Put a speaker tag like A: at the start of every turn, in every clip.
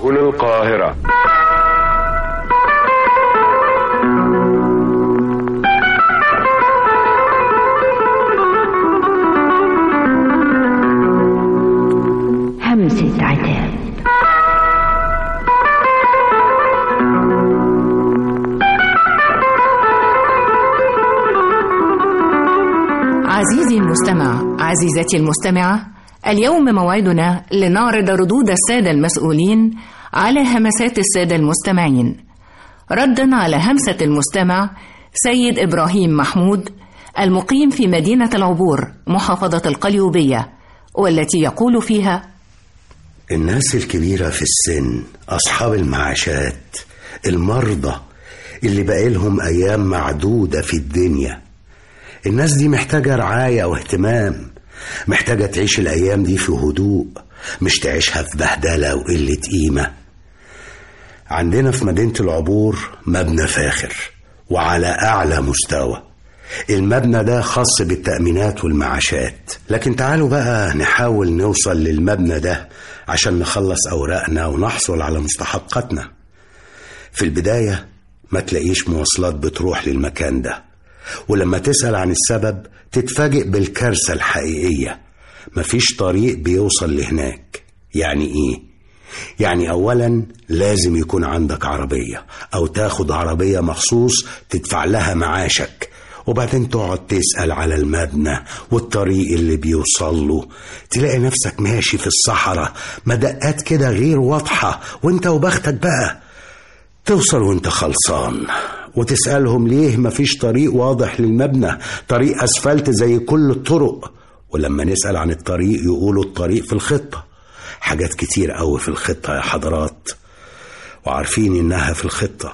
A: هنا القاهرة
B: همسة عتاب
C: عزيزي المستمع عزيزتي المستمعة اليوم موعدنا لنعرض ردود السادة المسؤولين على همسات السادة المستمعين ردا على همسة المستمع سيد إبراهيم محمود المقيم في مدينة العبور محافظة القليوبية والتي يقول فيها
D: الناس الكبيرة في السن أصحاب المعاشات المرضى اللي بقالهم أيام معدودة في الدنيا الناس دي محتاجة رعاية واهتمام محتاجة تعيش الأيام دي في هدوء مش تعيشها في بهدلة وقلة قيمة عندنا في مدينة العبور مبنى فاخر وعلى أعلى مستوى المبنى ده خاص بالتأمينات والمعاشات لكن تعالوا بقى نحاول نوصل للمبنى ده عشان نخلص أوراقنا ونحصل على مستحقاتنا في البداية ما تلاقيش مواصلات بتروح للمكان ده ولما تسأل عن السبب تتفاجئ بالكارثة الحقيقية مفيش طريق بيوصل لهناك يعني ايه؟ يعني اولا لازم يكون عندك عربية او تاخد عربية مخصوص تدفع لها معاشك وبعدين تقعد تسأل على المبنى والطريق اللي بيوصل له تلاقي نفسك ماشي في الصحراء مدقات كده غير واضحة وانت وبختك بقى توصل وانت خلصان وتسألهم ليه مفيش طريق واضح للمبنى طريق أسفلت زي كل الطرق ولما نسأل عن الطريق يقولوا الطريق في الخطة حاجات كتير قوي في الخطة يا حضرات وعارفين إنها في الخطة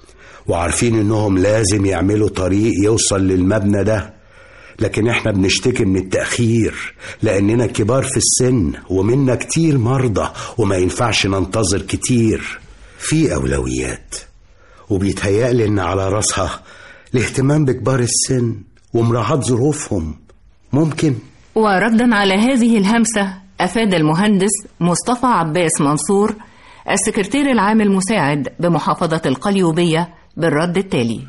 D: وعارفين إنهم لازم يعملوا طريق يوصل للمبنى ده لكن احنا بنشتكي من التأخير لأننا كبار في السن ومنا كتير مرضى وما ينفعش ننتظر كتير في أولويات وبيتهيألي إن على راسها الاهتمام بكبار السن ومراعاة ظروفهم ممكن
C: وردا على هذه الهمسة أفاد المهندس مصطفى عباس منصور السكرتير العام المساعد بمحافظة القليوبية بالرد التالي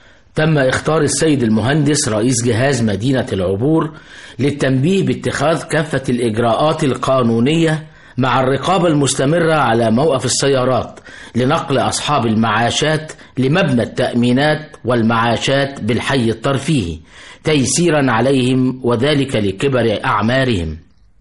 E: تم اختار السيد المهندس رئيس جهاز مدينة العبور للتنبيه باتخاذ كافة الإجراءات القانونية مع الرقابة المستمرة على موقف السيارات لنقل أصحاب المعاشات لمبنى التأمينات والمعاشات بالحي الترفيهي تيسيرا عليهم وذلك لكبر أعمارهم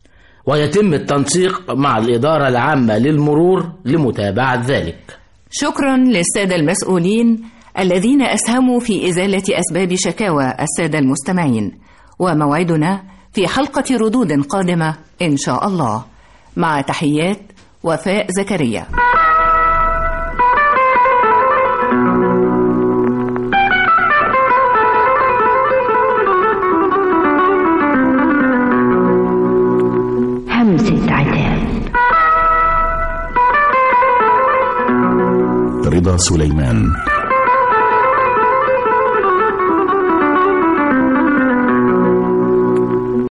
E: ويتم التنسيق مع الإدارة العامة للمرور لمتابعة ذلك
C: شكرا للسادة المسؤولين الذين أسهموا في إزالة أسباب شكاوى السادة المستمعين وموعدنا في حلقة ردود قادمة إن شاء الله مع تحيات وفاء زكريا
B: همسة عتاب
F: رضا سليمان